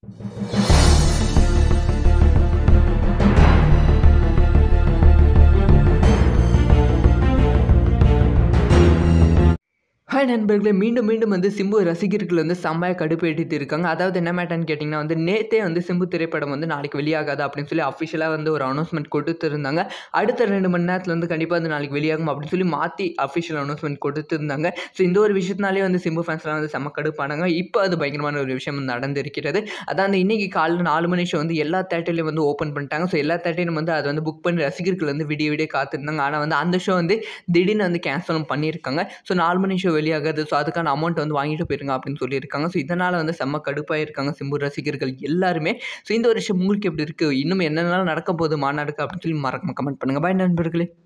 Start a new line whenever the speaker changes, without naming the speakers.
hi நண்பர்களே மீண்டும் மீண்டும் வந்து சிம்பு ரசிகர்கள் வந்து செம்மையாக கடுப்பேற்றிட்டு இருக்காங்க அதாவது என்ன மேட்டர்னு கேட்டிங்கன்னா வந்து நேத்தே வந்து சிம்பு திரைப்படம் வந்து நாளைக்கு வெளியாகாது அப்படின்னு சொல்லி அஃபிஷியலாக வந்து ஒரு அனௌன்ஸ்மெண்ட் கொடுத்துருந்தாங்க அடுத்த ரெண்டு மணி நேரத்தில் வந்து கண்டிப்பாக வந்து நாளைக்கு வெளியாகும் அப்படின்னு சொல்லி மாற்றி அஃபிஷியல் அனௌன்ஸ்மெண்ட் கொடுத்துருந்தாங்க ஸோ இந்த ஒரு விஷயத்தினாலே வந்து சிம்பு ஃபேன்ஸ்லாம் வந்து செம்ம கடுப்பானாங்க இப்போ அது பயங்கரமான ஒரு விஷயம் வந்து நடந்திருக்கிறது அதான் இன்னைக்கு காலையில் நாலு மணி ஷோ வந்து எல்லா தேட்டர்லையும் வந்து ஓப்பன் பண்ணிட்டாங்க ஸோ எல்லா தேட்டரையும் வந்து அதை வந்து புக் பண்ணி ரசிகர்கள் வந்து விடிய விடிய காத்திருந்தாங்க ஆனால் வந்து அந்த ஷோ வந்து திடீர்னு வந்து கேன்சலும் பண்ணியிருக்காங்க ஸோ நாலு மணி ஷோ வெளியாகாது ஸோ அதுக்கான அமௌண்ட் வந்து வாங்கிட்டு போயிருங்க அப்படின்னு சொல்லியிருக்காங்க ஸோ இதனால் வந்து செம்ம கடுப்பாக இருக்காங்க சிம்பு ரசிகர்கள் எல்லாருமே ஸோ இந்த ஒரு விஷயம் உங்களுக்கு எப்படி இருக்குது இன்னும் என்னென்னலாம் நடக்க போகுது மாநாடுக்கு அப்படின்னு சொல்லி மறக்காம கமெண்ட் பண்ணுங்கள் பாய் நண்பர்களே